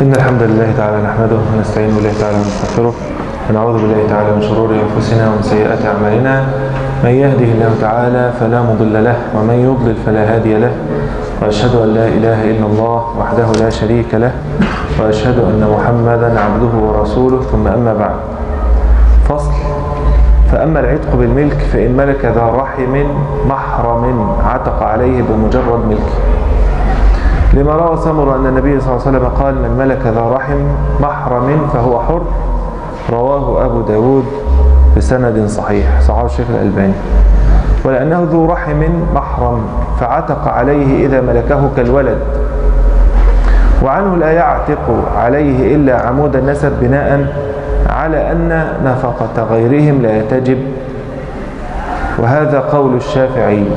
إن الحمد لله تعالى نحمده ونستعين بالله تعالى ونستغفره ونعوذ بالله تعالى من شرور أنفسنا ومن سيئات أعمالنا من يهده الله تعالى فلا مضل له ومن يضلل فلا هادي له وأشهد أن لا إله إلا الله وحده لا شريك له وأشهد أن محمدا عبده ورسوله ثم أما بعد فصل فأما العتق بالملك فإن ملك ذا رحم محرم عتق عليه بمجرد ملكه لما روى سمر أن النبي صلى الله عليه وسلم قال من ملك ذا رحم محرم فهو حر رواه أبو داود بسند صحيح صحابه الشيخ الألباني ولأنه ذو رحم محرم فعتق عليه إذا ملكه كالولد وعنه لا يعتق عليه إلا عمود النسب بناء على أن نفقة غيرهم لا تجب وهذا قول الشافعي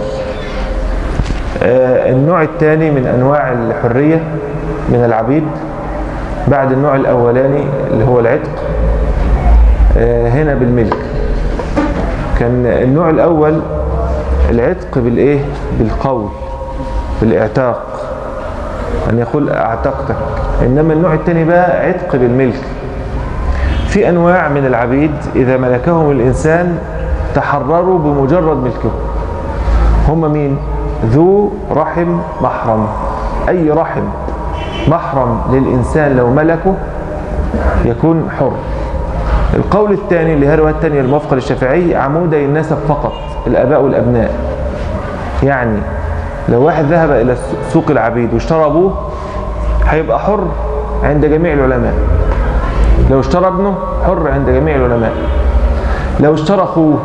النوع الثاني من أنواع الحرية من العبيد بعد النوع الأولاني اللي هو العتق هنا بالملك كان النوع الأول العتق بالإيه بالقول بالاعتاق أن يقول أعتقتك إنما النوع الثاني بقى عتق بالملك في أنواع من العبيد إذا ملكهم الإنسان تحرروا بمجرد ملكه هم مين ذو رحم محرم أي رحم محرم للإنسان لو ملكه يكون حر القول الثاني اللي هي الرواية الثانية الموافقة للشافعي عمودي النسب فقط الآباء والأبناء يعني لو واحد ذهب إلى سوق العبيد واشترى أبوه هيبقى حر عند جميع العلماء لو اشترى ابنه حر عند جميع العلماء لو اشترى أخوه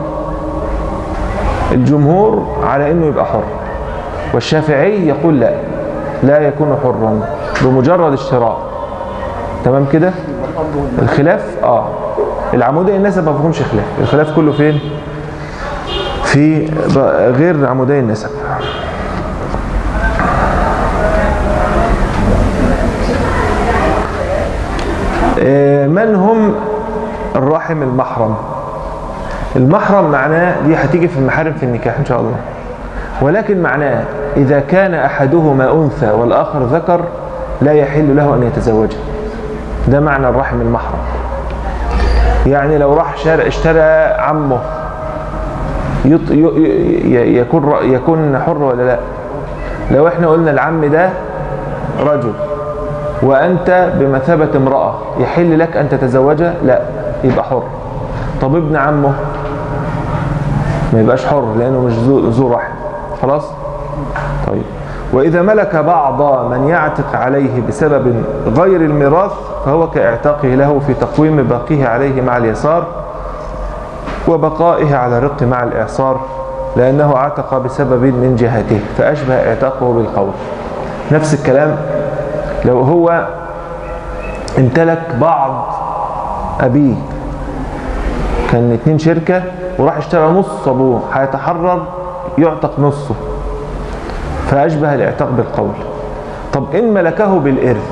الجمهور على أنه يبقى حر والشافعي يقول لا لا يكون حرا بمجرد الشراء تمام كده الخلاف اه العمودي النسب ما فيهمش خلاف الخلاف كله فين في غير عمودي النسب من هم الرحم المحرم المحرم معناه دي هتيجي في المحارم في النكاح ان شاء الله ولكن معناه إذا كان أحدهما أنثى والآخر ذكر لا يحل له أن يتزوجها ده معنى الرحم المحرم يعني لو راح شارع اشترى عمه يط... ي... يكون يكون حر ولا لا لو احنا قلنا العم ده رجل وأنت بمثابة امرأة يحل لك أن تتزوجها لا يبقى حر طب ابن عمه ما يبقاش حر لأنه مش ذو رحم خلاص طيب وإذا ملك بعض من يعتق عليه بسبب غير الميراث فهو كاعتاقه له في تقويم باقيه عليه مع اليسار وبقائه على الرق مع الإعصار لأنه اعتق بسبب من جهته فأشبه اعتاقه بالقول نفس الكلام لو هو امتلك بعض أبيه كان اتنين شركة وراح اشترى نص أبوه هيتحرر يعتق نصه فأشبه الاعتاق بالقول طب إن ملكه بالإرث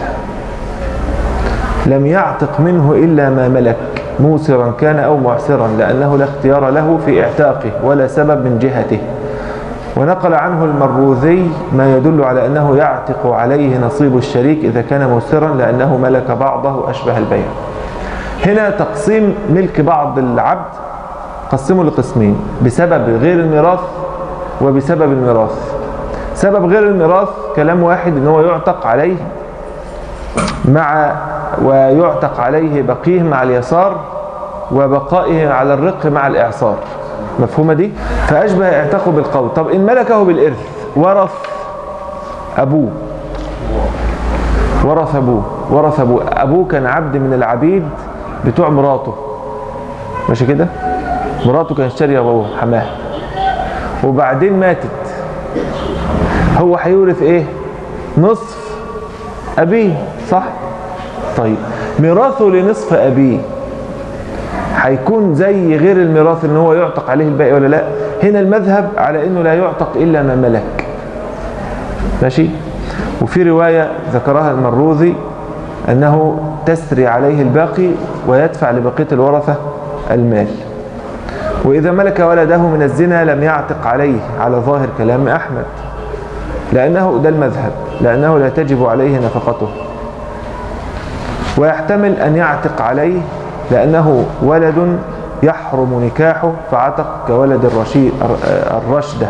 لم يعتق منه إلا ما ملك موسرا كان أو معسرا لأنه لا اختيار له في اعتاقه ولا سبب من جهته ونقل عنه المروذي ما يدل على أنه يعتق عليه نصيب الشريك إذا كان موسرا لأنه ملك بعضه أشبه البيع هنا تقسيم ملك بعض العبد قسمه لقسمين بسبب غير الميراث وبسبب الميراث سبب غير الميراث كلام واحد ان هو يعتق عليه مع ويعتق عليه بقيه مع اليسار وبقائه على الرق مع الإعصار مفهومة دي فأشبه اعتقه بالقول طب إن ملكه بالإرث ورث أبوه ورث أبوه ورث أبوه أبوه كان عبد من العبيد بتوع مراته ماشي كده مراته كان اشتري أبوه حماه وبعدين ماتت هو هيورث ايه نصف ابيه صح طيب ميراثه لنصف ابيه هيكون زي غير الميراث ان هو يعتق عليه الباقي ولا لا هنا المذهب على انه لا يعتق الا ما ملك ماشي وفي رواية ذكرها المروذي انه تسري عليه الباقي ويدفع لبقية الورثة المال وإذا ملك ولده من الزنا لم يعتق عليه على ظاهر كلام أحمد لأنه ده المذهب لأنه لا تجب عليه نفقته ويحتمل أن يعتق عليه لأنه ولد يحرم نكاحه فعتق كولد الرشيد الرشدة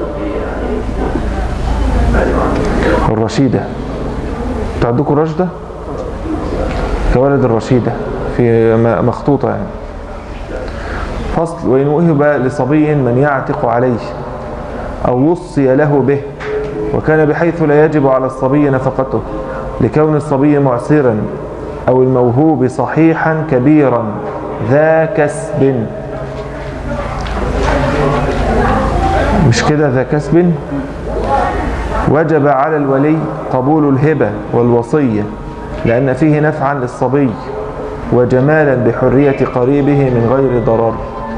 الرشيدة تعدكم رشدة كولد الرشيدة في مخطوطة يعني فصل وإن وهب لصبي من يعتق عليه أو وصي له به وكان بحيث لا يجب على الصبي نفقته لكون الصبي معسرا أو الموهوب صحيحا كبيرا ذا كسب مش كده ذا كسب وجب على الولي قبول الهبة والوصية لأن فيه نفعا للصبي وجمالا بحرية قريبه من غير ضرر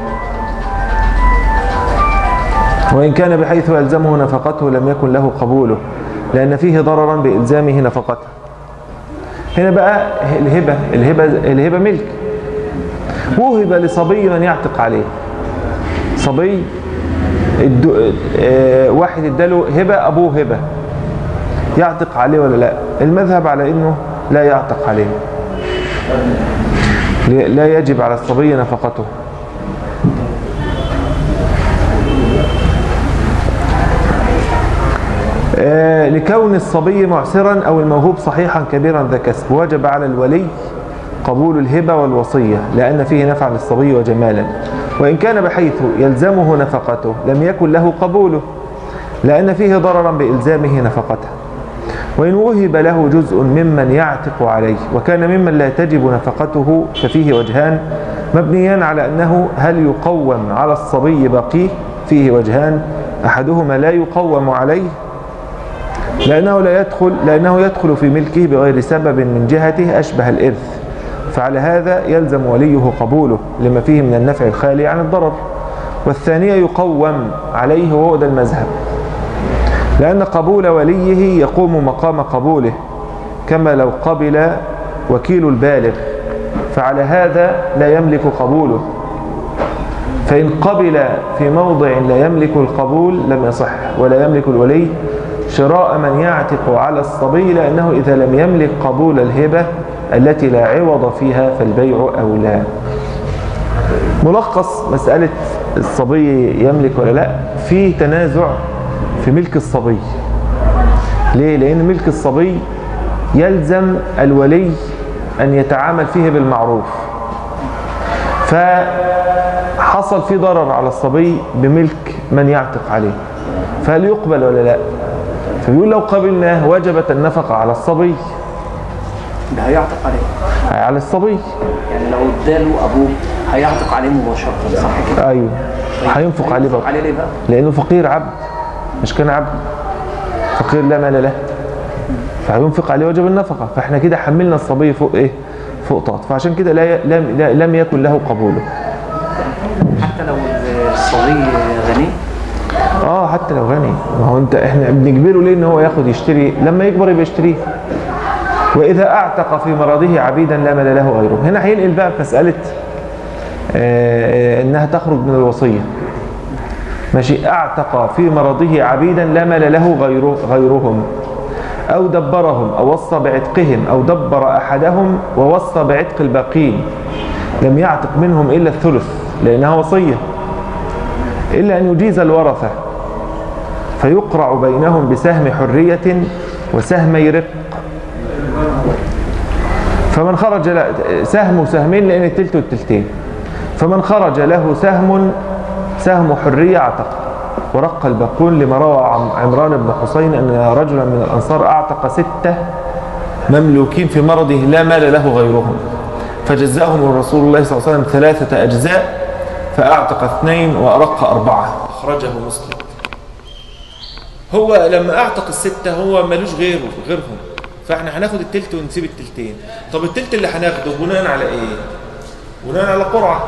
وإن كان بحيث يلزمه نفقته لم يكن له قبوله لأن فيه ضررا بإلزامه نفقته هنا بقى الهبة الهبة الهبة ملك وهب لصبي من يعتق عليه صبي الدو... اه واحد اداله هبة أبوه هبة يعتق عليه ولا لا المذهب على أنه لا يعتق عليه لا يجب على الصبي نفقته آه لكون الصبي معسرا أو الموهوب صحيحا كبيرا ذا كسب وجب على الولي قبول الهبة والوصية لأن فيه نفع للصبي وجمالا وإن كان بحيث يلزمه نفقته لم يكن له قبوله لأن فيه ضررا بإلزامه نفقته وإن وهب له جزء ممن يعتق عليه وكان ممن لا تجب نفقته ففيه وجهان مبنيان على أنه هل يقوم على الصبي باقيه فيه وجهان أحدهما لا يقوم عليه لأنه لا يدخل لأنه يدخل في ملكه بغير سبب من جهته أشبه الإرث فعلى هذا يلزم وليه قبوله لما فيه من النفع الخالي عن الضرر والثانية يقوم عليه وهو ده المذهب لأن قبول وليه يقوم مقام قبوله كما لو قبل وكيل البالغ فعلى هذا لا يملك قبوله فإن قبل في موضع لا يملك القبول لم يصح ولا يملك الولي شراء من يعتق على الصبي لأنه إذا لم يملك قبول الهبة التي لا عوض فيها فالبيع أولى ملخص مسألة الصبي يملك ولا لا في تنازع في ملك الصبي ليه؟ لأن ملك الصبي يلزم الولي أن يتعامل فيه بالمعروف فحصل في ضرر على الصبي بملك من يعتق عليه فهل يقبل ولا لا فبيقول لو قبلناه وجبت النفقة على الصبي ده هيعتق عليه على الصبي يعني لو اداله ابوه هيعتق عليه مباشرة صح كده؟ أيوه هينفق عليه برضه عليه ليه بقى؟ لأنه فقير عبد مش كان عبد فقير لا مال له فهينفق عليه وجب النفقة فاحنا كده حملنا الصبي فوق ايه فوق طاط فعشان كده لا ي... لم... لا... لم يكن له قبوله حتى لو الصبي غني اه حتى لو غني ما هو انت احنا بنجبره ليه ان هو ياخد يشتري لما يكبر يبقى يشتريه واذا اعتق في مرضه عبيدا لا مال له غيره هنا هينقل بقى في مساله آه انها تخرج من الوصيه ماشي اعتق في مرضه عبيدا لا مال له غيره غيرهم او دبرهم او وصى بعتقهم او دبر احدهم ووصى بعتق الباقين لم يعتق منهم الا الثلث لانها وصيه الا ان يجيز الورثه فيقرع بينهم بسهم حريه وسهمي رق فمن خرج له سهم وسهمين لان التلت والتلتين فمن خرج له سهم سهم حريه اعتق ورق الباقون لما روى عمران بن حسين ان رجلا من الانصار اعتق سته مملوكين في مرضه لا مال له غيرهم فجزاهم رسول الله صلى الله عليه وسلم ثلاثه اجزاء فاعتق اثنين وارق اربعه اخرجه مسلم هو لما اعتق السته هو ملوش غيره غيرهم فاحنا هناخد التلت ونسيب التلتين طب التلت اللي هناخده بناء على ايه بناء على قرعه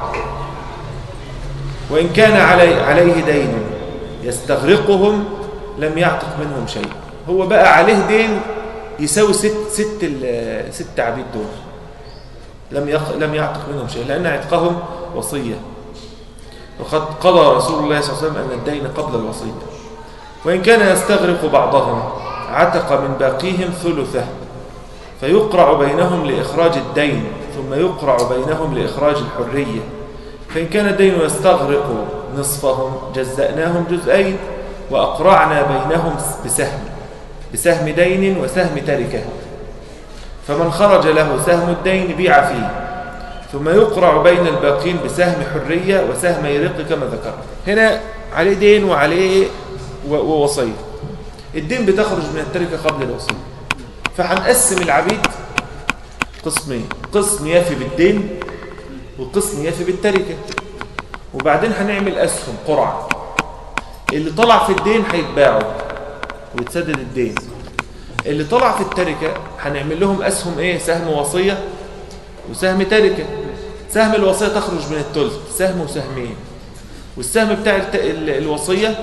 وان كان علي عليه دين يستغرقهم لم يعتق منهم شيء هو بقى عليه دين يساوي ست ست ست عبيد دول لم يق... لم يعتق منهم شيء لان عتقهم وصيه وقد قضى رسول الله صلى الله عليه وسلم ان الدين قبل الوصيه وان كان يستغرق بعضهم عتق من باقيهم ثلثه فيقرع بينهم لإخراج الدين ثم يقرع بينهم لإخراج الحرية فإن كان الدين يستغرق نصفهم جزأناهم جزئين وأقرعنا بينهم بسهم بسهم دين وسهم تركة فمن خرج له سهم الدين بيع فيه ثم يقرع بين الباقين بسهم حرية وسهم يرق كما ذكر هنا عليه دين وعليه ووصية الدين بتخرج من التركة قبل الوصية فهنقسم العبيد قسمين قسم يفي بالدين وقسم يفي بالتركة وبعدين هنعمل أسهم قرعة اللي طلع في الدين هيتباعوا ويتسدد الدين اللي طلع في التركة هنعمل لهم أسهم إيه سهم وصية وسهم تركة سهم الوصية تخرج من الثلث سهم وسهمين والسهم بتاع الوصية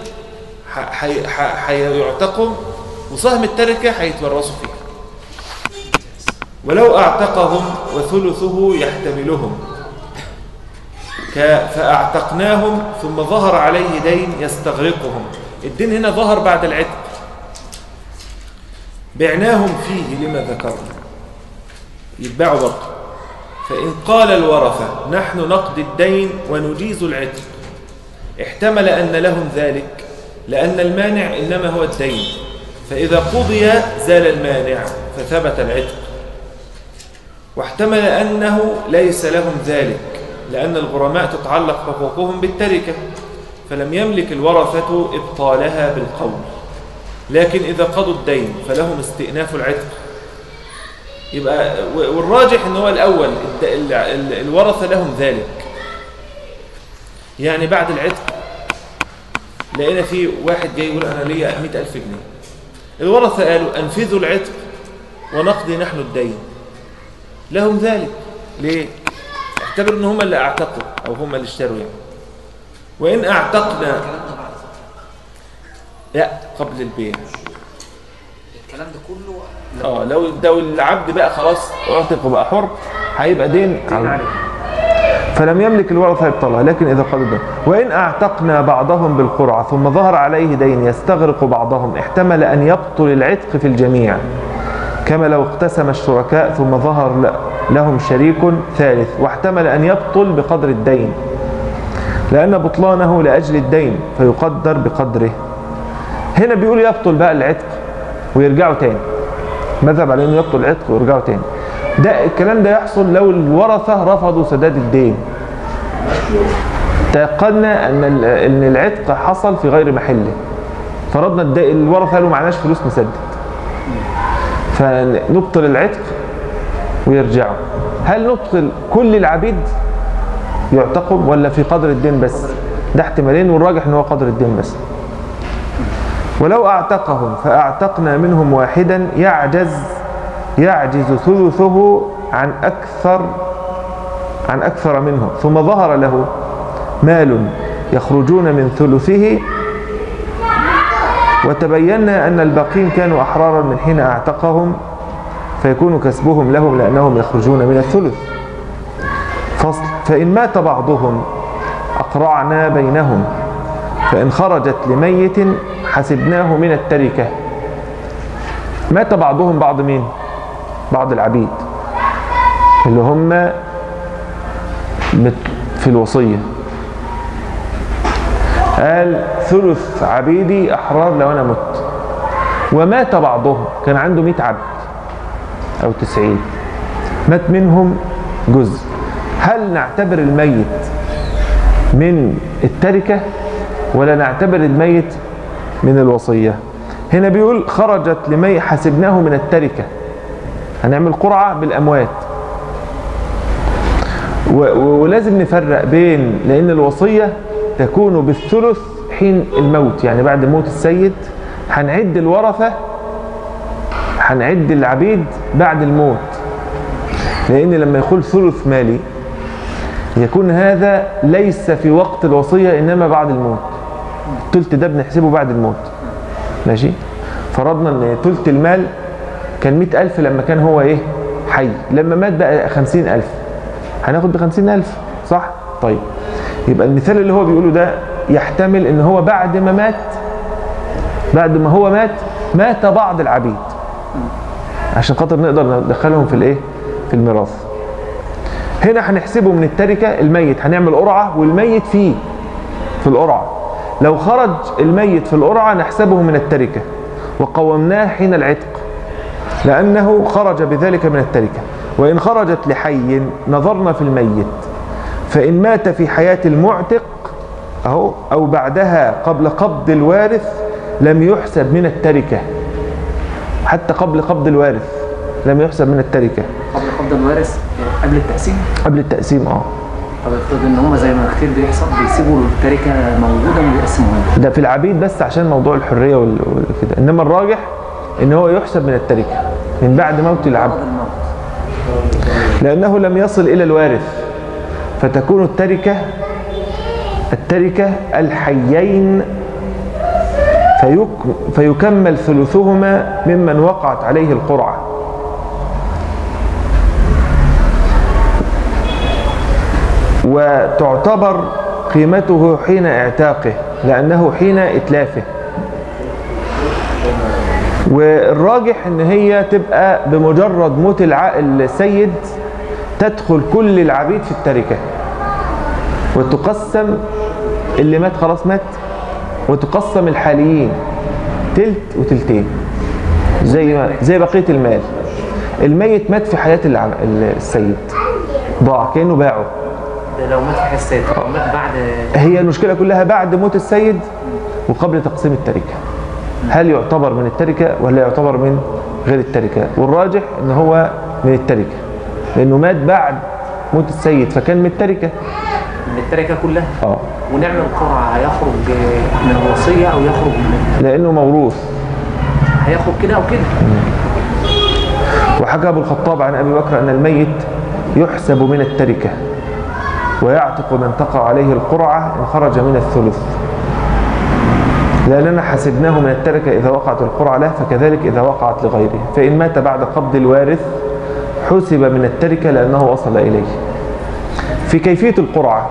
هيعتقم وسهم التركة هيتورثوا فيه ولو اعتقهم وثلثه يحتملهم فاعتقناهم ثم ظهر عليه دين يستغرقهم الدين هنا ظهر بعد العتق بعناهم فيه لما ذكرنا يتباعوا برضه فإن قال الورثة نحن نقضي الدين ونجيز العتق احتمل أن لهم ذلك لأن المانع إنما هو الدين فإذا قضي زال المانع فثبت العتق واحتمل أنه ليس لهم ذلك لأن الغرماء تتعلق حقوقهم بالتركة فلم يملك الورثة إبطالها بالقول لكن إذا قضوا الدين فلهم استئناف العتق يبقى والراجح ان هو الأول الورثة لهم ذلك يعني بعد العتق لقينا في واحد جاي يقول أنا ليا 100000 جنيه الورثة قالوا أنفذوا العتق ونقضي نحن الدين لهم ذلك ليه؟ اعتبروا ان هم اللي اعتقوا او هم اللي اشتروا يعني وان اعتقنا لا قبل البيع الكلام ده كله اه لو لو العبد بقى خلاص اعتق وبقى حر هيبقى دين عليه فلم يملك الورثة يبطلها لكن إذا قضى وإن أعتقنا بعضهم بالقرعة ثم ظهر عليه دين يستغرق بعضهم احتمل أن يبطل العتق في الجميع كما لو اقتسم الشركاء ثم ظهر لهم شريك ثالث واحتمل أن يبطل بقدر الدين لأن بطلانه لأجل الدين فيقدر بقدره هنا بيقول يبطل بقى العتق ويرجعوا تاني مذهب على انه يبطل العتق ويرجعوا تاني ده الكلام ده يحصل لو الورثة رفضوا سداد الدين تيقنا ان ان العتق حصل في غير محله فرضنا الورثة قالوا معناش فلوس نسدد فنبطل العتق ويرجعوا هل نبطل كل العبيد يعتقب ولا في قدر الدين بس ده احتمالين والراجح ان هو قدر الدين بس ولو اعتقهم فاعتقنا منهم واحدا يعجز يعجز ثلثه عن اكثر عن اكثر منه ثم ظهر له مال يخرجون من ثلثه وتبينا أن الباقين كانوا أحرارا من حين أعتقهم فيكون كسبهم لهم لأنهم يخرجون من الثلث فصل فإن مات بعضهم أقرعنا بينهم فإن خرجت لميت حسبناه من التركة مات بعضهم بعض مين بعض العبيد اللي هم في الوصية قال ثلث عبيدي أحرار لو أنا مت ومات بعضهم كان عنده 100 عبد أو 90 مات منهم جزء هل نعتبر الميت من التركة ولا نعتبر الميت من الوصية هنا بيقول خرجت لمي حسبناه من التركة هنعمل قرعة بالأموات ولازم نفرق بين لأن الوصية تكون بالثلث حين الموت يعني بعد موت السيد هنعد الورثة هنعد العبيد بعد الموت لأن لما يقول ثلث مالي يكون هذا ليس في وقت الوصية إنما بعد الموت الثلث ده بنحسبه بعد الموت ماشي فرضنا ان ثلث المال كان مئة ألف لما كان هو ايه حي لما مات بقى خمسين ألف هناخد بخمسين ألف صح طيب يبقى المثال اللي هو بيقوله ده يحتمل ان هو بعد ما مات بعد ما هو مات مات بعض العبيد عشان خاطر نقدر ندخلهم في الايه في الميراث هنا هنحسبه من التركة الميت هنعمل قرعة والميت فيه في القرعة لو خرج الميت في القرعة نحسبه من التركة وقومناه حين العتق لأنه خرج بذلك من التركة وإن خرجت لحي نظرنا في الميت فإن مات في حياة المعتق أهو أو بعدها قبل قبض الوارث لم يحسب من التركة حتى قبل قبض الوارث لم يحسب من التركة قبل قبض الوارث قبل التقسيم قبل التقسيم اه طب افترض ان هم زي ما كتير بيحصل بيسيبوا التركه موجوده وما بيقسموها ده في العبيد بس عشان موضوع الحرية وال- وكده إنما الراجح إن هو يحسب من التركة من بعد موت العبد بعد الموت لأنه لم يصل إلى الوارث فتكون التركة التركة الحيين فيك فيكمل ثلثهما ممن وقعت عليه القرعة وتعتبر قيمته حين اعتاقه لأنه حين إتلافه والراجح ان هي تبقى بمجرد موت الع- السيد تدخل كل العبيد في التركة وتقسم اللي مات خلاص مات وتقسم الحاليين تلت وتلتين زي ما زي بقية المال الميت مات في حياة الع- السيد ضاع كأنه باعه ده لو مات في حياه السيد لو مات بعد هي المشكلة كلها بعد موت السيد وقبل تقسيم التركة هل يعتبر من التركة ولا يعتبر من غير التركة والراجح ان هو من التركة لانه مات بعد موت السيد فكان من التركة من التركه كلها اه ونعمل قرعه هيخرج من الوصيه او يخرج من لانه موروث هيخرج كده او كده وحكى ابو الخطاب عن ابي بكر ان الميت يحسب من التركة ويعتق من تقع عليه القرعة ان خرج من الثلث لأننا حسبناه من التركة إذا وقعت القرعة له فكذلك إذا وقعت لغيره فإن مات بعد قبض الوارث حسب من التركة لأنه وصل إليه في كيفية القرعة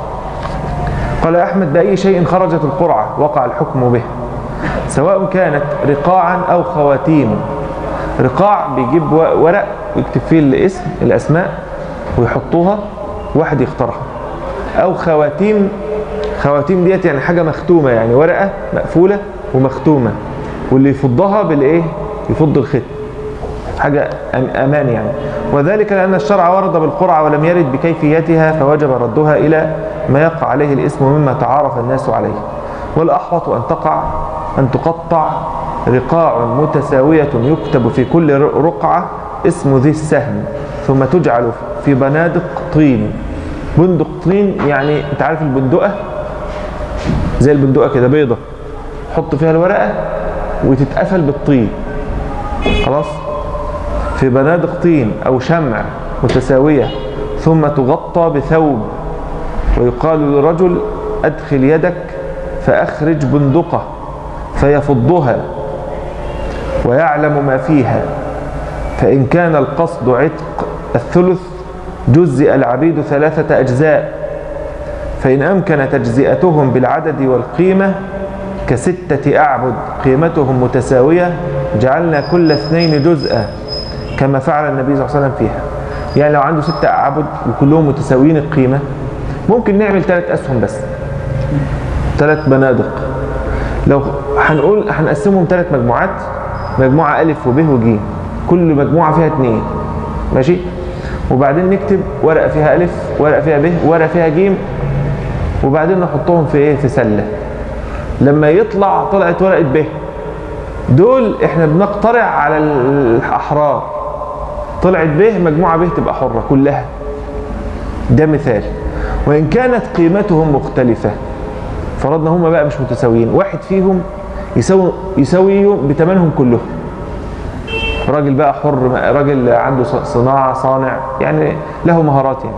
قال أحمد بأي شيء خرجت القرعة وقع الحكم به سواء كانت رقاعا أو خواتيم رقاع بيجيب و- ورق ويكتب فيه الاسم الأسماء ويحطوها واحد يختارها أو خواتيم خواتيم ديت يعني حاجة مختومة يعني ورقة مقفولة ومختومة واللي يفضها بالإيه يفض الختم حاجة أم- أمان يعني وذلك لأن الشرع ورد بالقرعة ولم يرد بكيفيتها فوجب ردها إلى ما يقع عليه الاسم مما تعارف الناس عليه والأحوط أن تقع أن تقطع رقاع متساوية يكتب في كل ر- رقعة اسم ذي السهم ثم تجعل في بنادق طين بندق طين يعني انت عارف البندقة زي البندقة كده بيضة حط فيها الورقة وتتقفل بالطين خلاص في بنادق طين أو شمع متساوية ثم تغطى بثوب ويقال للرجل أدخل يدك فأخرج بندقة فيفضها ويعلم ما فيها فإن كان القصد عتق الثلث جزئ العبيد ثلاثة أجزاء فإن أمكن تجزئتهم بالعدد والقيمة كستة أعبد قيمتهم متساوية جعلنا كل اثنين جزءا كما فعل النبي صلى الله عليه وسلم فيها يعني لو عنده ستة أعبد وكلهم متساويين القيمة ممكن نعمل ثلاث أسهم بس ثلاث بنادق لو هنقول هنقسمهم ثلاث مجموعات مجموعة ألف وب وج كل مجموعة فيها اثنين ماشي وبعدين نكتب ورقة فيها ألف ورقة فيها ب ورقة فيها ج وبعدين نحطهم في ايه في سلة لما يطلع طلعت ورقة ب دول احنا بنقترع على الأحرار طلعت ب مجموعة ب تبقى حرة كلها ده مثال وإن كانت قيمتهم مختلفة فرضنا هم بقى مش متساويين واحد فيهم يساوي يساوي بثمنهم كلهم راجل بقى حر راجل عنده صناعة صانع يعني له مهارات يعني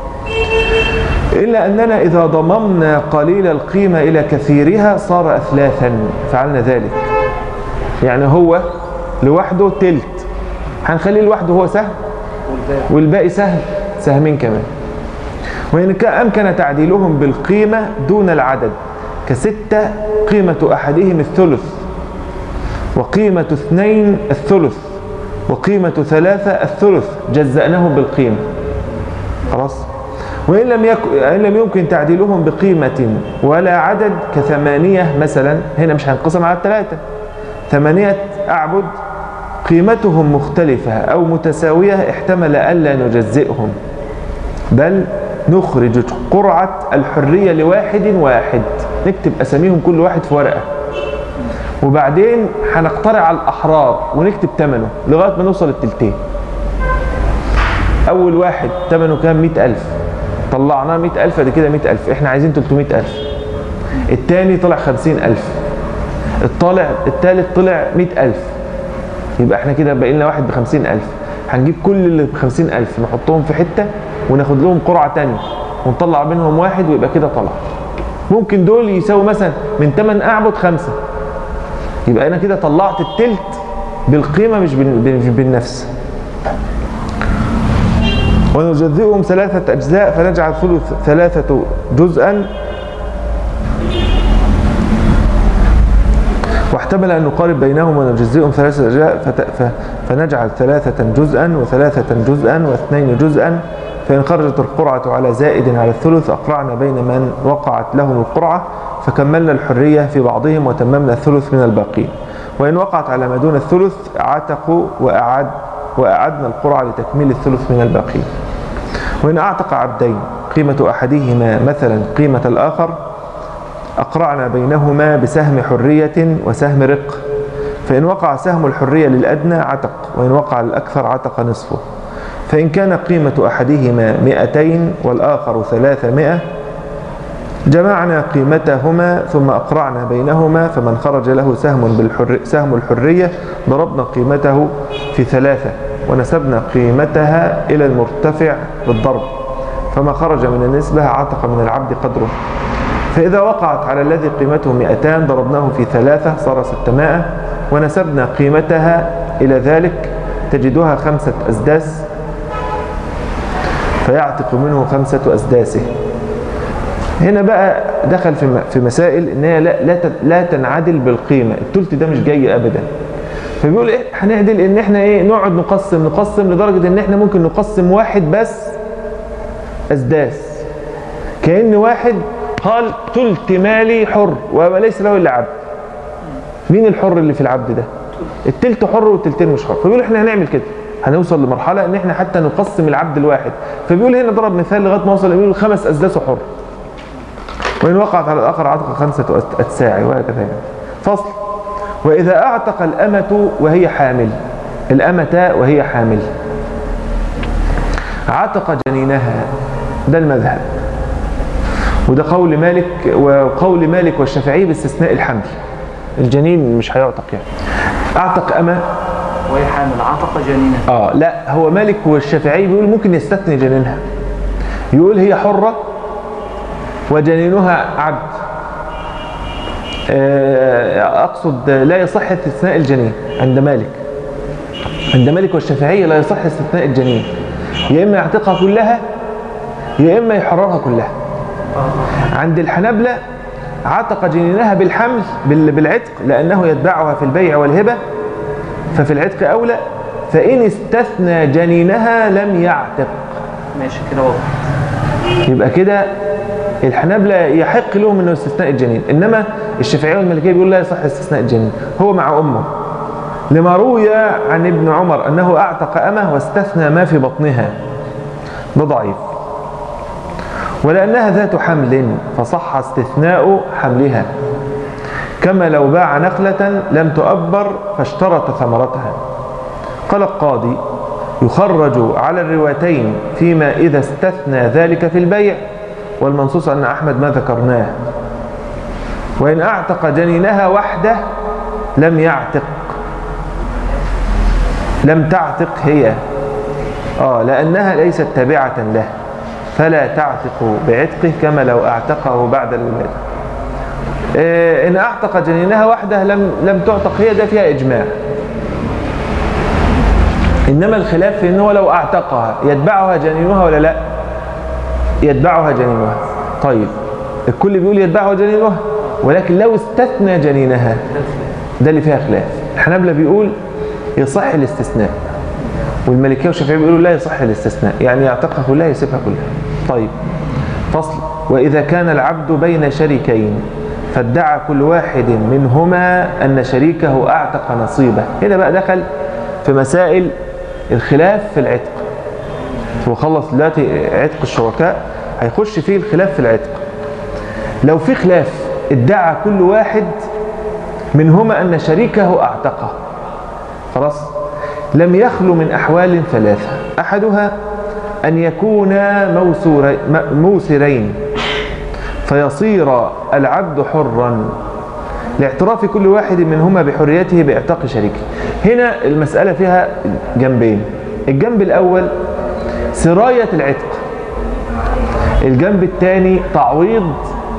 إلا أننا إذا ضممنا قليل القيمة إلى كثيرها صار أثلاثا فعلنا ذلك يعني هو لوحده تلت هنخليه لوحده هو سهم والباقي سهم سهمين كمان وإن كان أمكن تعديلهم بالقيمة دون العدد كستة قيمة أحدهم الثلث وقيمة اثنين الثلث وقيمة ثلاثة الثلث جزأناهم بالقيمة خلاص وإن لم, يك... إن لم يمكن تعديلهم بقيمة ولا عدد كثمانية مثلا هنا مش هنقسم على الثلاثة ثمانية أعبد قيمتهم مختلفة أو متساوية احتمل ألا نجزئهم بل نخرج قرعة الحرية لواحد واحد نكتب أساميهم كل واحد في ورقة وبعدين هنقترع على الأحرار ونكتب ثمنه لغاية ما نوصل التلتين أول واحد ثمنه كام مئة ألف طلعناه مئة ألف دي كده مئة ألف إحنا عايزين تلتمائة ألف التاني طلع خمسين ألف الطالع التالت طلع مئة ألف يبقى احنا كده باقي لنا واحد بخمسين ألف هنجيب كل اللي بخمسين ألف نحطهم في حتة وناخد لهم قرعة تانية ونطلع منهم واحد ويبقى كده طلع ممكن دول يساوي مثلا من 8 أعبد خمسة يبقى أنا كده طلعت التلت بالقيمة مش بالنفس ونجزئهم ثلاثة أجزاء فنجعل ثلث ثلاثة جزءا واحتمل أن نقارب بينهم ونجزئهم ثلاثة أجزاء فنجعل ثلاثة جزءا وثلاثة جزءا واثنين جزءا فإن خرجت القرعة على زائد على الثلث أقرعنا بين من وقعت لهم القرعة فكملنا الحرية في بعضهم وتممنا الثلث من الباقين وإن وقعت على ما دون الثلث عتقوا وأعد وأعدنا القرعة لتكميل الثلث من الباقين وإن أعتق عبدين قيمة أحدهما مثلا قيمة الآخر أقرعنا بينهما بسهم حرية وسهم رق فإن وقع سهم الحرية للأدنى عتق وإن وقع الأكثر عتق نصفه فإن كان قيمة أحدهما مئتين والآخر ثلاثمائة جمعنا قيمتهما ثم أقرعنا بينهما فمن خرج له سهم, بالحر سهم الحرية ضربنا قيمته في ثلاثة ونسبنا قيمتها إلى المرتفع بالضرب فما خرج من النسبة عتق من العبد قدره فإذا وقعت على الذي قيمته مئتان ضربناه في ثلاثة صار ستمائة ونسبنا قيمتها إلى ذلك تجدها خمسة أسداس فيعتق منه خمسة أسداسه هنا بقى دخل في مسائل ان هي لا, لا, لا تنعدل بالقيمة التلت ده مش جاي ابدا فبيقول ايه هنعدل ان احنا ايه نقعد نقسم نقسم لدرجة ان احنا ممكن نقسم واحد بس اسداس كأن واحد قال تلت مالي حر وليس له الا عبد مين الحر اللي في العبد ده التلت حر والتلتين مش حر فبيقول احنا هنعمل كده هنوصل لمرحلة ان احنا حتى نقسم العبد الواحد فبيقول هنا ضرب مثال لغاية ما وصل يقول خمس اسداس حر وإن وقعت على الآخر عتق خمسة أتساع وهكذا يعني. فصل وإذا أعتق الأمة وهي حامل الأمة وهي حامل عتق جنينها ده المذهب وده قول مالك وقول مالك والشافعي باستثناء الحمل الجنين مش هيعتق يعني اعتق أمة وهي حامل عتق جنينها اه لا هو مالك والشافعي بيقول ممكن يستثني جنينها يقول هي حرة وجنينها عبد أقصد لا يصح استثناء الجنين عند مالك عند مالك والشافعية لا يصح استثناء الجنين يا إما يعتقها كلها يا إما يحررها كلها عند الحنبلة عتق جنينها بالحمل بالعتق لأنه يتبعها في البيع والهبة ففي العتق أولى فإن استثنى جنينها لم يعتق ماشي كده واضح يبقى كده الحنابلة يحق لهم انه استثناء الجنين انما الشافعيه والمالكيه بيقول لا يصح استثناء الجنين هو مع امه لما روي عن ابن عمر انه اعتق امه واستثنى ما في بطنها ده ضعيف ولانها ذات حمل فصح استثناء حملها كما لو باع نخلة لم تؤبر فاشترط ثمرتها قال القاضي يخرج على الروايتين فيما إذا استثنى ذلك في البيع والمنصوص أن أحمد ما ذكرناه وإن أعتق جنينها وحده لم يعتق لم تعتق هي آه لأنها ليست تابعة له فلا تعتق بعتقه كما لو أعتقه بعد الولادة إيه إن أعتق جنينها وحده لم, لم تعتق هي ده فيها إجماع إنما الخلاف في أنه لو أعتقها يتبعها جنينها ولا لا يتبعها جنينها طيب الكل بيقول يتبعها جنينها ولكن لو استثنى جنينها ده اللي فيها خلاف الحنابلة بيقول يصح الاستثناء والمالكيه والشافعيه بيقولوا لا يصح الاستثناء يعني يعتقها كلها يسيبها كلها طيب فصل واذا كان العبد بين شريكين فادعى كل واحد منهما ان شريكه اعتق نصيبه هنا بقى دخل في مسائل الخلاف في العتق هو خلص دلوقتي عتق الشركاء هيخش فيه الخلاف في العتق لو في خلاف ادعى كل واحد منهما أن شريكه أعتقه خلاص لم يخلو من أحوال ثلاثة أحدها أن يكونا موسوري- م- موسرين فيصير العبد حرا لاعتراف كل واحد منهما بحريته باعتاق شريكه هنا المسألة فيها جنبين الجنب الأول سراية العتق الجنب الثاني تعويض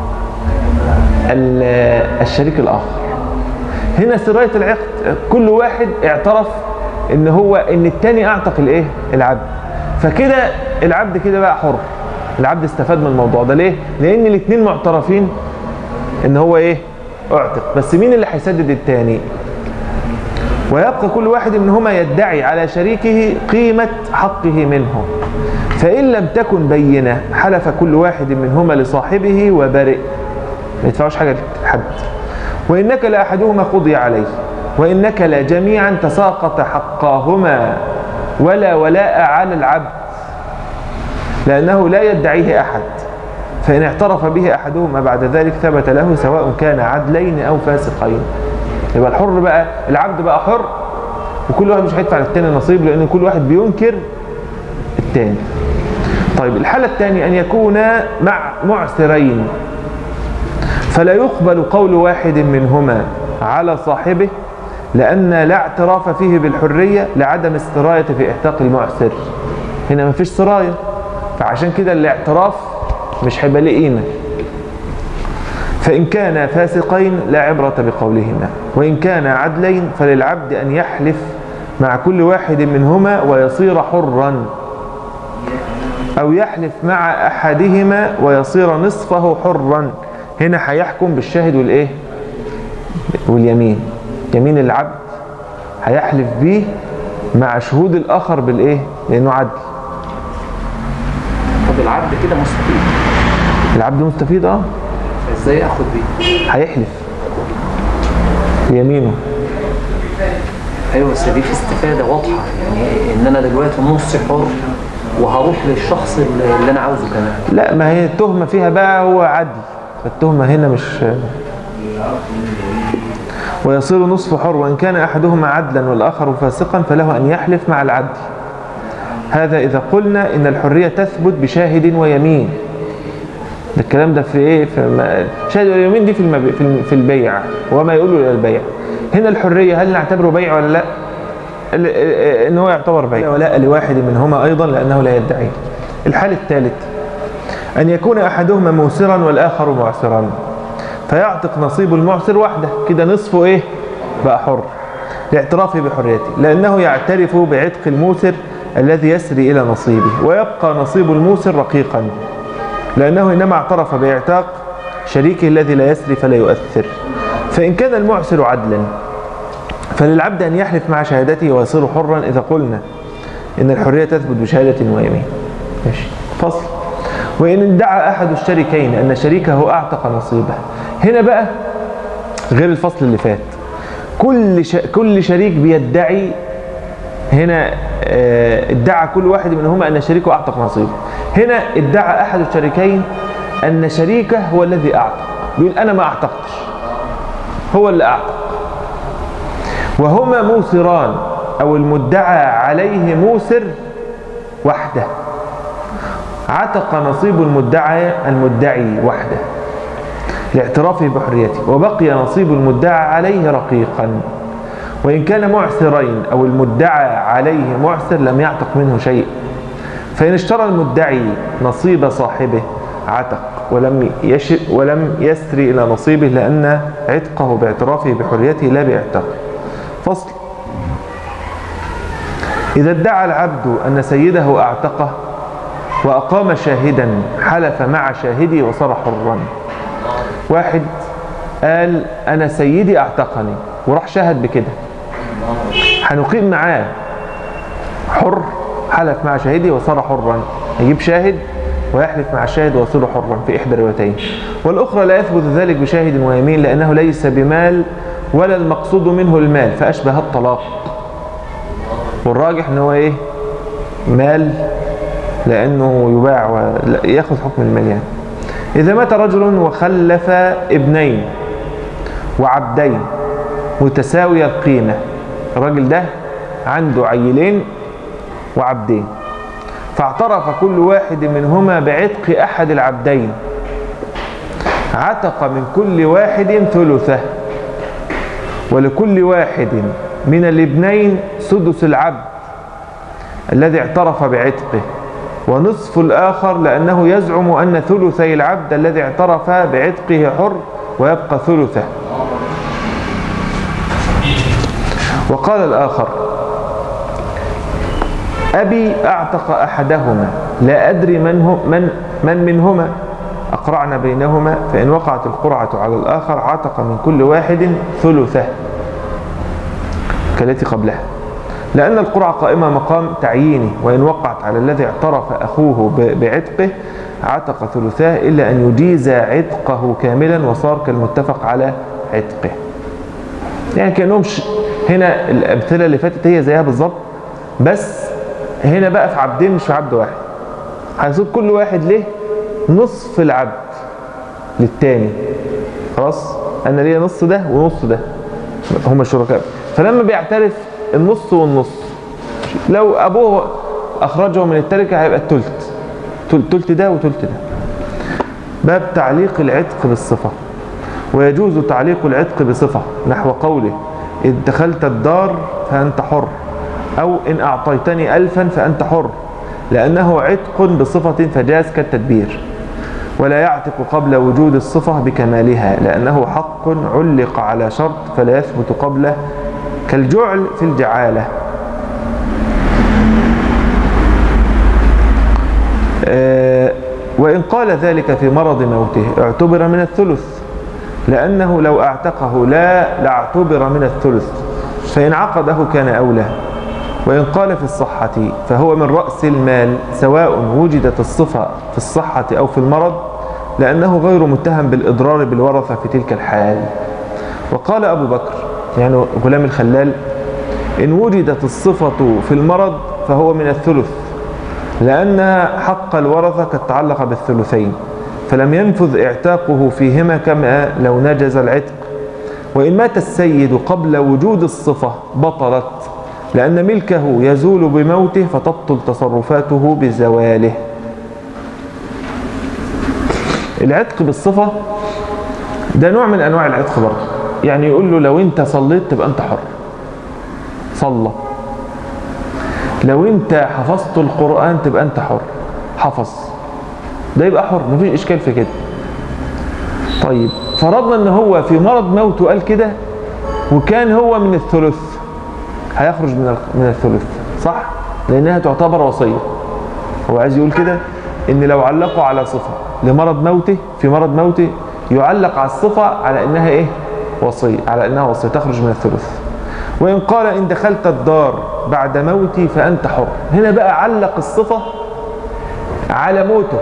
ال- الشريك الآخر هنا سراية العقد كل واحد اعترف ان هو ان التاني اعتق الايه العبد فكده العبد كده بقى حر العبد استفاد من الموضوع ده ليه لان الاثنين معترفين ان هو ايه اعتق بس مين اللي هيسدد التاني ويبقى كل واحد منهما يدعي على شريكه قيمة حقه منه فإن لم تكن بينة حلف كل واحد منهما لصاحبه وبرئ ما يدفعوش حاجة لحد وإنك لأحدهما قضي عليه وإنك لجميعا تساقط حقاهما ولا ولاء على العبد لأنه لا يدعيه أحد فإن اعترف به أحدهما بعد ذلك ثبت له سواء كان عدلين أو فاسقين يبقى الحر بقى العبد بقى حر وكل واحد مش هيدفع للتاني نصيب لأن كل واحد بينكر التاني طيب الحالة الثانية أن يكون مع معسرين فلا يقبل قول واحد منهما على صاحبه لأن لا اعتراف فيه بالحرية لعدم السراية في اعتاق المعسر هنا ما فيش سراية فعشان كده الاعتراف مش هيبقى ليه قيمة فإن كان فاسقين لا عبرة بقولهما وإن كان عدلين فللعبد أن يحلف مع كل واحد منهما ويصير حرا أو يحلف مع أحدهما ويصير نصفه حرا هنا هيحكم بالشاهد والإيه واليمين يمين العبد هيحلف به مع شهود الآخر بالإيه لأنه عدل طب العبد كده مستفيد العبد مستفيد اه ازاي اخد بيه هيحلف بيمينه ايوه بس دي في استفاده واضحه يعني ان انا دلوقتي نص حر وهروح للشخص اللي اللي انا عاوزه كمان لا ما هي التهمة فيها بقى هو عدل التهمة هنا مش ويصير نصف حر وإن كان أحدهما عدلا والآخر فاسقا فله أن يحلف مع العدل هذا إذا قلنا إن الحرية تثبت بشاهد ويمين ده الكلام ده في إيه في ما- شاهد واليمين دي في المب... في الم- في البيع وما يقوله إلى البيع هنا الحرية هل نعتبره بيع ولا لا ال- ال- ان هو يعتبر بيع ولاء لواحد منهما ايضا لانه لا يدعي الحال الثالث ان يكون احدهما موسرا والاخر معسرا فيعتق نصيب المعسر وحده كده نصفه ايه بقى حر لاعترافه بحريته لانه يعترف بعتق الموسر الذي يسري الى نصيبه ويبقى نصيب الموسر رقيقا لانه انما اعترف باعتاق شريكه الذي لا يسري فلا يؤثر فان كان المعسر عدلا فللعبد أن يحلف مع شهادته ويصير حرا إذا قلنا إن الحرية تثبت بشهادة ويمين ماشي فصل وإن ادعى أحد الشريكين أن شريكه أعتق نصيبه هنا بقى غير الفصل اللي فات كل ش... كل شريك بيدعي هنا آه، ادعى كل واحد منهما أن شريكه أعتق نصيبه هنا ادعى أحد الشريكين أن شريكه هو الذي أعتق بيقول أنا ما أعتقتش هو اللي أعتق وهما موسران أو المدعى عليه موسر وحده عتق نصيب المدعي المدعي وحده لاعترافه بحريته وبقي نصيب المدعى عليه رقيقا وإن كان معسرين أو المدعى عليه معسر لم يعتق منه شيء فإن اشترى المدعي نصيب صاحبه عتق ولم يش ولم يسري إلى نصيبه لأن عتقه باعترافه بحريته لا باعتاقه فصل إذا ادعى العبد أن سيده أعتقه وأقام شاهدا حلف مع شاهدي وصار حرا واحد قال أنا سيدي أعتقني وراح شاهد بكده هنقيم معاه حر حلف مع شاهده وصار حرا يجيب شاهد ويحلف مع الشاهد ويصير حرا في إحدى الروايتين والأخرى لا يثبت ذلك بشاهد ويمين لأنه ليس بمال ولا المقصود منه المال فأشبه الطلاق والراجح أنه إيه مال لأنه يباع ويأخذ حكم المال يعني إذا مات رجل وخلف ابنين وعبدين متساوي القيمة الراجل ده عنده عيلين وعبدين فاعترف كل واحد منهما بعتق أحد العبدين عتق من كل واحد ثلثه ولكل واحد من الابنين سدس العبد الذي اعترف بعتقه ونصف الآخر لأنه يزعم أن ثلثي العبد الذي اعترف بعتقه حر ويبقى ثلثه وقال الآخر أبي أعتق أحدهما لا أدري من, هو من, من منهما أقرعنا بينهما فإن وقعت القرعة على الآخر عتق من كل واحد ثلثه كالتي قبلها لأن القرعة قائمة مقام تعييني وإن وقعت على الذي اعترف أخوه بعتقه عتق ثلثاه إلا أن يجيز عتقه كاملا وصار كالمتفق على عتقه يعني كأنهم هنا الأمثلة اللي فاتت هي زيها بالظبط بس هنا بقى في عبدين مش في عبد واحد هيصير كل واحد له نصف العبد للتاني خلاص انا ليا نص ده ونص ده هما الشركاء فلما بيعترف النص والنص لو ابوه اخرجه من التركه هيبقى التلت تلت ده وتلت ده باب تعليق العتق بالصفه ويجوز تعليق العتق بصفه نحو قوله إذ دخلت الدار فأنت حر أو إن أعطيتني ألفا فأنت حر لأنه عتق بصفة فجاز كالتدبير ولا يعتق قبل وجود الصفة بكمالها لأنه حق علق على شرط فلا يثبت قبله كالجعل في الجعالة وإن قال ذلك في مرض موته اعتبر من الثلث لأنه لو اعتقه لا لاعتبر من الثلث فإن عقده كان أولى وإن قال في الصحة فهو من رأس المال سواء وجدت الصفة في الصحة أو في المرض لأنه غير متهم بالإضرار بالورثة في تلك الحال وقال أبو بكر يعني غلام الخلال إن وجدت الصفة في المرض فهو من الثلث لأن حق الورثة قد تعلق بالثلثين فلم ينفذ اعتاقه فيهما كما لو نجز العتق وإن مات السيد قبل وجود الصفة بطلت لأن ملكه يزول بموته فتبطل تصرفاته بزواله العتق بالصفة ده نوع من أنواع العتق برضه يعني يقول له لو أنت صليت تبقى أنت حر صلى لو أنت حفظت القرآن تبقى أنت حر حفظ ده يبقى حر مفيش إشكال في كده طيب فرضنا ان هو في مرض موته قال كده وكان هو من الثلث هيخرج من من الثلث صح لانها تعتبر وصيه هو عايز يقول كده ان لو علقوا على صفه لمرض موته في مرض موته يعلق على الصفه على انها ايه وصيه على انها وصيه تخرج من الثلث وان قال ان دخلت الدار بعد موتي فانت حر هنا بقى علق الصفه على موته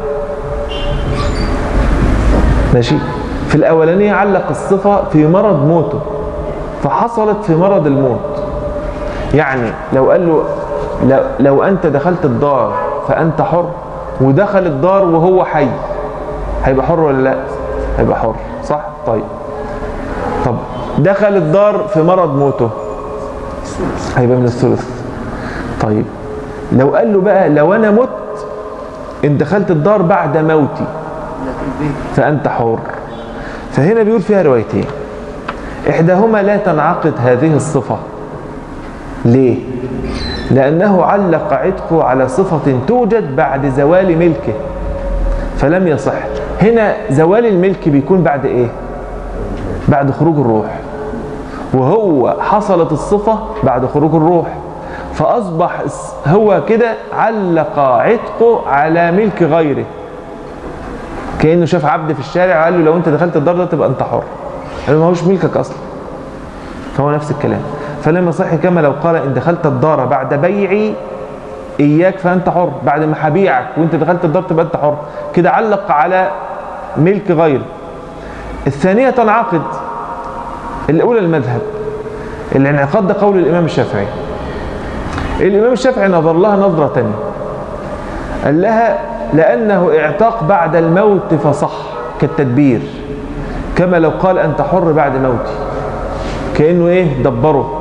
ماشي في الأولانية علق الصفة في مرض موته فحصلت في مرض الموت يعني لو قال له لو, لو أنت دخلت الدار فأنت حر ودخل الدار وهو حي هيبقى حر ولا لا هيبقى حر صح طيب طب دخل الدار في مرض موته هيبقى من الثلث طيب لو قال له بقى لو أنا مت إن دخلت الدار بعد موتي فأنت حر فهنا بيقول فيها روايتين إحداهما لا تنعقد هذه الصفة ليه؟ لأنه علق عتقه على صفة توجد بعد زوال ملكه فلم يصح هنا زوال الملك بيكون بعد إيه؟ بعد خروج الروح وهو حصلت الصفة بعد خروج الروح فأصبح هو كده علق عتقه على ملك غيره كأنه شاف عبد في الشارع وقال له لو انت دخلت الدار ده تبقى انت حر قال ما هوش ملكك اصلا فهو نفس الكلام فلم يصح كما لو قال إن دخلت الدار بعد بيعي إياك فأنت حر بعد ما هبيعك وأنت دخلت الدار تبقى أنت حر كده علق على ملك غير الثانية تنعقد الأولى المذهب الانعقاد ده قول الإمام الشافعي الإمام الشافعي نظر لها نظرة تانية قال لها لأنه اعتاق بعد الموت فصح كالتدبير كما لو قال أنت حر بعد موتي كأنه إيه دبره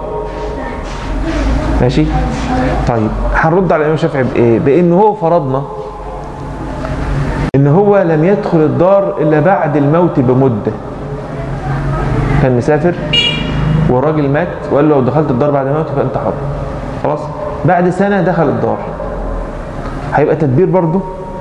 ماشي طيب هنرد على الإمام الشافعي بإيه بإنه هو فرضنا إن هو لم يدخل الدار إلا بعد الموت بمدة كان مسافر والراجل مات وقال له لو دخلت الدار بعد موت فأنت حر خلاص بعد سنة دخل الدار هيبقى تدبير برضه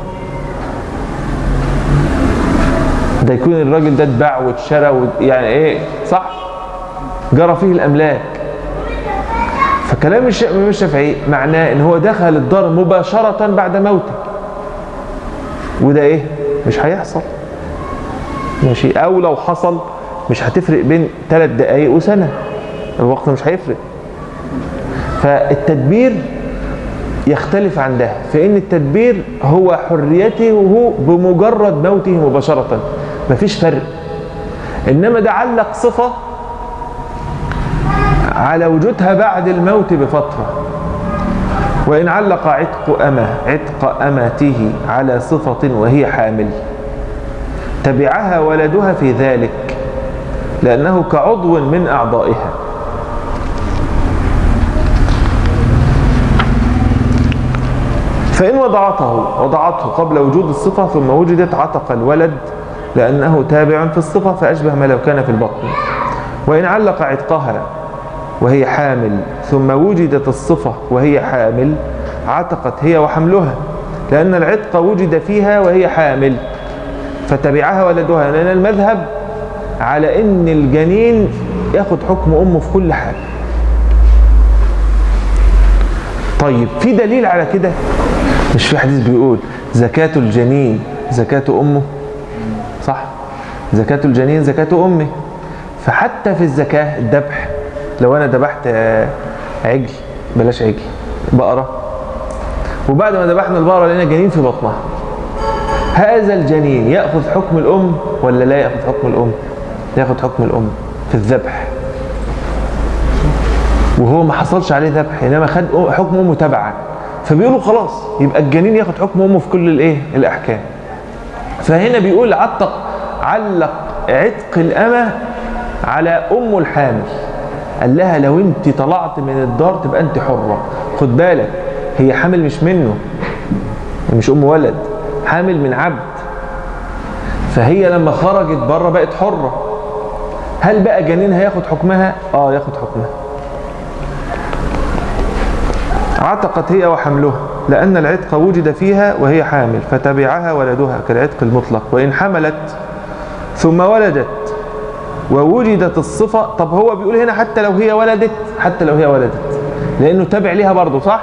ده يكون الراجل ده اتباع واتشرى و... يعني ايه صح جرى فيه الاملاك فكلام الامام الشافعي معناه ان هو دخل الدار مباشرة بعد موته وده ايه مش هيحصل ماشي او لو حصل مش هتفرق بين ثلاث دقايق وسنة الوقت مش هيفرق فالتدبير يختلف عن ده فإن التدبير هو حريته بمجرد موته مباشرة مفيش فرق إنما ده علق صفة على وجودها بعد الموت بفترة وإن علق عتق أمة عتق أمته على صفة وهي حامل تبعها ولدها في ذلك لأنه كعضو من أعضائها فإن وضعته وضعته قبل وجود الصفة ثم وجدت عتق الولد لأنه تابع في الصفة فأشبه ما لو كان في البطن وإن علق عتقها وهي حامل ثم وجدت الصفة وهي حامل عتقت هي وحملها لأن العتق وجد فيها وهي حامل فتبعها ولدها لأن المذهب على أن الجنين ياخد حكم أمه في كل حال طيب في دليل على كده مش في حديث بيقول زكاة الجنين زكاة أمه صح زكاة الجنين زكاة أمه فحتى في الزكاة الذبح لو أنا ذبحت عجل بلاش عجل بقرة وبعد ما ذبحنا البقرة لقينا جنين في بطنها هذا الجنين يأخذ حكم الأم ولا لا يأخذ حكم الأم يأخذ حكم الأم في الذبح وهو ما حصلش عليه ذبح انما خد حكم امه تبعا فبيقولوا خلاص يبقى الجنين ياخد حكم امه في كل الايه الاحكام فهنا بيقول عتق علق عتق الامه على ام الحامل قال لها لو انت طلعت من الدار تبقى انت حره خد بالك هي حامل مش منه مش ام ولد حامل من عبد فهي لما خرجت بره بقت حره هل بقى جنين هياخد حكمها اه ياخد حكمها عتقت هي وحملها لأن العتق وجد فيها وهي حامل فتبعها ولدها كالعتق المطلق وإن حملت ثم ولدت ووجدت الصفة طب هو بيقول هنا حتى لو هي ولدت حتى لو هي ولدت لأنه تابع ليها برضه صح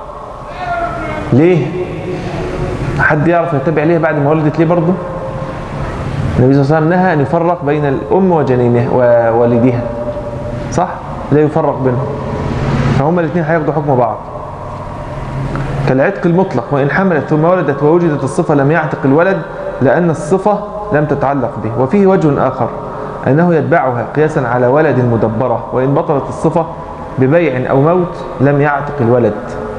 ليه حد يعرف يتبع ليها بعد ما ولدت ليه برضه النبي صلى الله عليه وسلم نهى أن يفرق بين الأم وجنينها ووالدها صح لا يفرق بينهم فهما الاثنين هياخدوا حكم بعض كالعتق المطلق وإن حملت ثم ولدت ووجدت الصفة لم يعتق الولد لأن الصفة لم تتعلق به وفيه وجه آخر أنه يتبعها قياسا على ولد مدبرة وإن بطلت الصفة ببيع أو موت لم يعتق الولد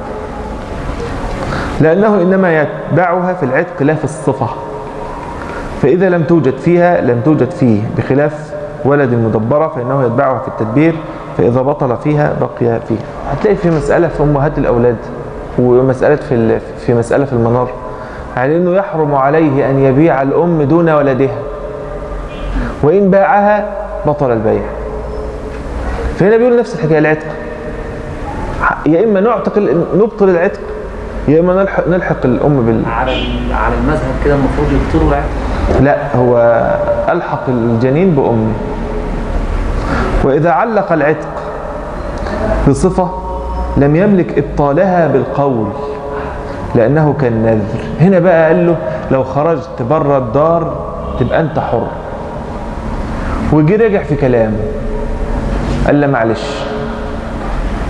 لأنه إنما يتبعها في العتق لا في الصفة فإذا لم توجد فيها لم توجد فيه بخلاف ولد المدبرة فإنه يتبعها في التدبير فإذا بطل فيها بقي فيها هتلاقي في مسألة في أمهات الأولاد ومسألة في في مسألة في المنار على أنه يحرم عليه أن يبيع الأم دون ولدها وإن باعها بطل البيع فهنا بيقول نفس الحكاية العتق يا إما نعتق نبطل العتق يا إما نلحق, نلحق الأم بال على على المذهب كده المفروض يبطلوا العتق لا هو ألحق الجنين بأمه وإذا علق العتق بصفة لم يملك إبطالها بالقول لأنه كالنذر هنا بقى قال له لو خرجت بره الدار تبقى أنت حر وجي رجع في كلامه قال له معلش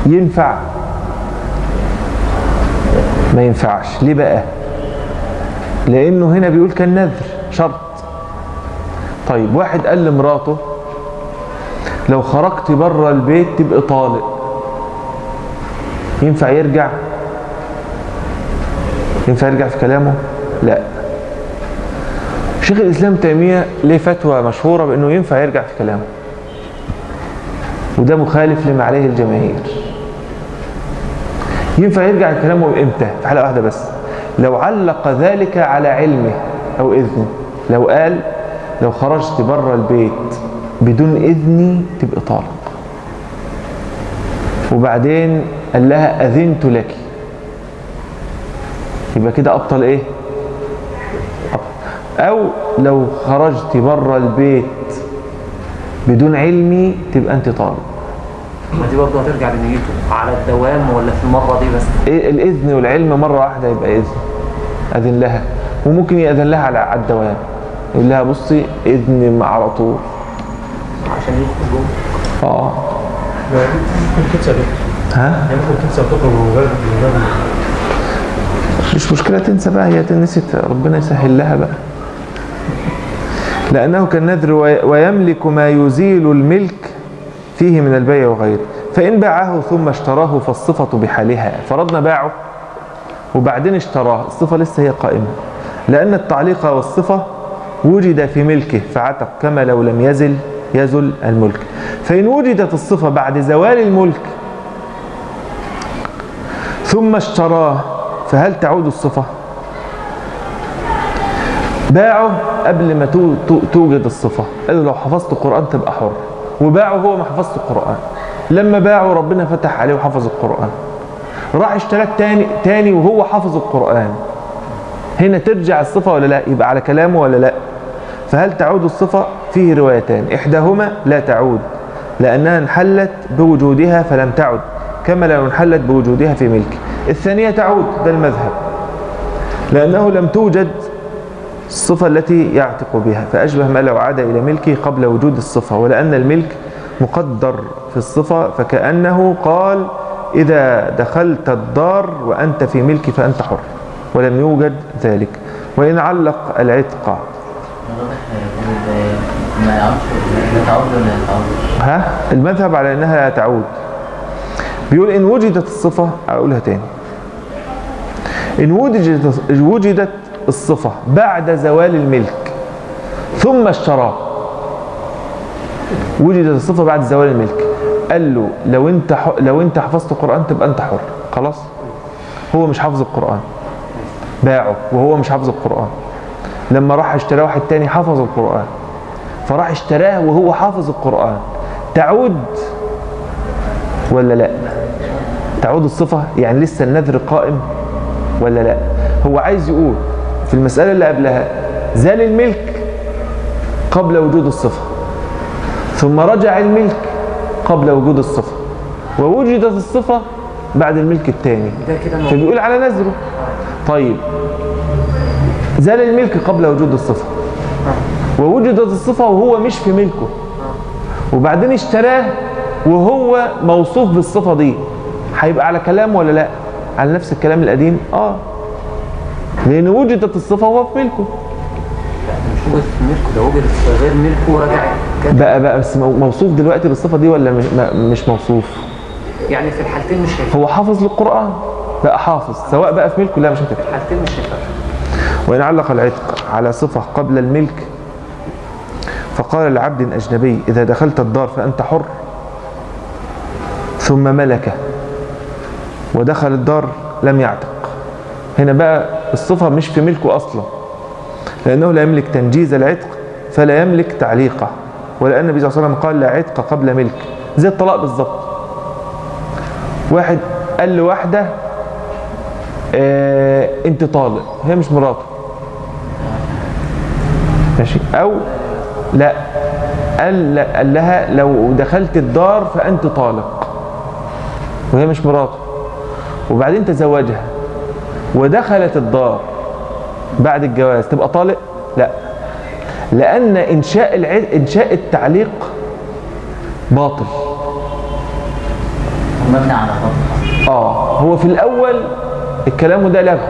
ينفع ما ينفعش ليه بقى لانه هنا بيقول كان نذر شرط طيب واحد قال لمراته لو خرجت بره البيت تبقى طالق ينفع يرجع ينفع يرجع في كلامه لا شيخ الاسلام تيميه ليه فتوى مشهوره بانه ينفع يرجع في كلامه وده مخالف لما عليه الجماهير ينفع يرجع في كلامه امتى في حلقه واحده بس لو علق ذلك على علمه او اذنه لو قال لو خرجت بره البيت بدون اذني تبقى طالق وبعدين قال لها اذنت لك يبقى كده ابطل ايه او لو خرجت بره البيت بدون علمي تبقى انت طالق ما دي برضه هترجع لنيته على الدوام ولا في المرة دي بس إيه الاذن والعلم مره واحده يبقى اذن اذن لها وممكن ياذن لها على على الدوام يقول لها بصي اذن على طول عشان يدخل جوه اه ممكن تنسى ده ها يعني ممكن تنسى وتخرج من غير من غير مش مشكلة تنسى بقى هي نسيت ربنا يسهل لها بقى لأنه كالنذر وي- ويملك ما يزيل الملك فيه من البيع وغيره فإن باعه ثم اشتراه فالصفة بحالها فرضنا باعه وبعدين اشتراه الصفة لسه هي قائمة لأن التعليق والصفة وجد في ملكه فعتق كما لو لم يزل يزل الملك فإن وجدت الصفة بعد زوال الملك ثم اشتراه فهل تعود الصفة باعه قبل ما تو- تو- توجد الصفة قال له لو حفظت القرآن تبقى حر وباعه هو ما حفظت القرآن لما باعه ربنا فتح عليه وحفظ القرآن راح اشتراه تاني, تاني وهو حفظ القرآن هنا ترجع الصفة ولا لا يبقى على كلامه ولا لا فهل تعود الصفة فيه روايتان إحداهما لا تعود لأنها انحلت بوجودها فلم تعد كما لو انحلت بوجودها في ملك الثانية تعود ده المذهب لأنه لم توجد الصفة التي يعتق بها فأشبه ما لو عاد إلى ملكه قبل وجود الصفة ولأن الملك مقدر في الصفة فكأنه قال إذا دخلت الدار وأنت في ملك فأنت حر ولم يوجد ذلك وإن علق العتق ما يعودش لا تعود ولا تعود ها المذهب على أنها لا تعود بيقول إن وجدت الصفة أقولها تاني إن وجدت, وجدت الصفة بعد زوال الملك ثم اشتراه وجدت الصفة بعد زوال الملك قال له لو انت ح... لو انت حفظت القرآن تبقى انت حر خلاص هو مش حافظ القرآن باعه وهو مش حافظ القرآن لما راح اشتراه واحد تاني حفظ القرآن فراح اشتراه وهو حافظ القرآن تعود ولا لا تعود الصفة يعني لسه النذر قائم ولا لا هو عايز يقول في المسألة اللي قبلها زال الملك قبل وجود الصفة ثم رجع الملك قبل وجود الصفة ووجدت الصفة بعد الملك الثاني ده كده موجود. فبيقول على نذره طيب زال الملك قبل وجود الصفة ووجدت الصفة وهو مش في ملكه وبعدين اشتراه وهو موصوف بالصفة دي هيبقى على كلام ولا لا على نفس الكلام القديم اه لان وجدت الصفة وهو في ملكه مش وجد في ملكه ده وجد في غير ملكه ورجع كده بقى بقى بس مو- موصوف دلوقتي بالصفة دي ولا مش, ما- مش موصوف يعني في الحالتين مش هيفرق هو حافظ للقرآن بقى حافظ سواء بقى في ملكه لا مش هتفرق في الحالتين مش هيفرق وإن علق العتق على صفة قبل الملك فقال لعبد أجنبي إذا دخلت الدار فأنت حر ثم ملكه ودخل الدار لم يعتق هنا بقى الصفة مش في ملكه أصلا لأنه لا يملك تنجيز العتق فلا يملك تعليقه ولأن النبي صلى الله عليه وسلم قال لا عتق قبل ملك زي الطلاق بالظبط واحد قال لواحدة آه انت طالق هي مش مراته ماشي او لا قال, قال لها لو دخلت الدار فانت طالق وهي مش مراته وبعدين تزوجها ودخلت الدار بعد الجواز تبقى طالق لا لان انشاء الع... انشاء التعليق باطل مبني على فتح اه هو في الاول الكلام ده لغو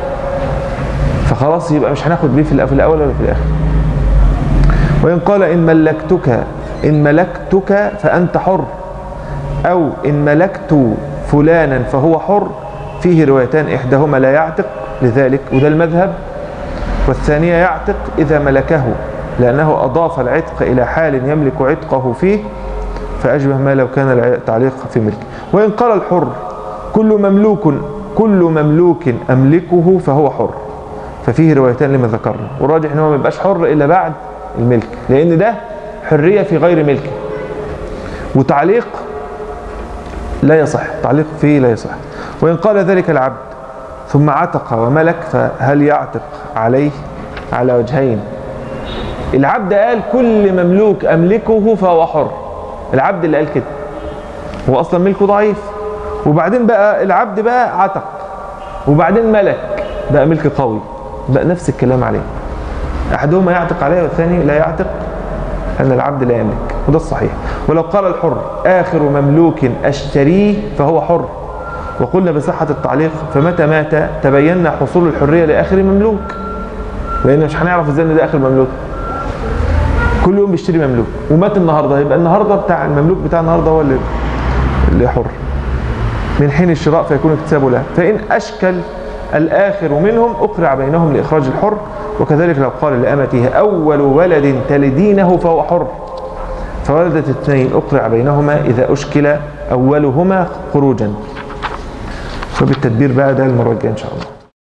فخلاص يبقى مش هناخد بيه في الأ- في الاول ولا في الاخر وان قال ان ملكتك ان ملكتك فانت حر او ان ملكت فلانا فهو حر فيه روايتان احداهما لا يعتق لذلك وده المذهب والثانية يعتق إذا ملكه لأنه أضاف العتق إلى حال يملك عتقه فيه فأشبه ما لو كان التعليق في ملك وإن قال الحر كل مملوك كل مملوك أملكه فهو حر ففيه روايتان لما ذكرنا والراجح أنه ما يبقاش حر إلا بعد الملك لأن ده حرية في غير ملكه وتعليق لا يصح تعليق فيه لا يصح وإن قال ذلك العبد ثم عتق وملك فهل يعتق عليه على وجهين العبد قال كل مملوك أملكه فهو حر العبد اللي قال كده هو أصلا ملكه ضعيف وبعدين بقى العبد بقى عتق وبعدين ملك بقى ملك قوي بقى نفس الكلام عليه أحدهما يعتق عليه والثاني لا يعتق أن العبد لا يملك وده الصحيح ولو قال الحر آخر مملوك أشتريه فهو حر وقلنا بصحة التعليق فمتى مات تبين حصول الحرية لآخر مملوك لأن مش هنعرف ازاي ان ده آخر مملوك كل يوم بيشتري مملوك ومات النهارده يبقى النهارده بتاع المملوك بتاع النهارده هو اللي اللي حر من حين الشراء فيكون اكتسابه له فإن أشكل الآخر منهم أقرع بينهم لإخراج الحر وكذلك لو قال لأمته أول ولد تلدينه فهو حر فولدت اثنين أقرع بينهما إذا أشكل أولهما خروجا وبالتدبير بقى ده المرة الجاية إن شاء الله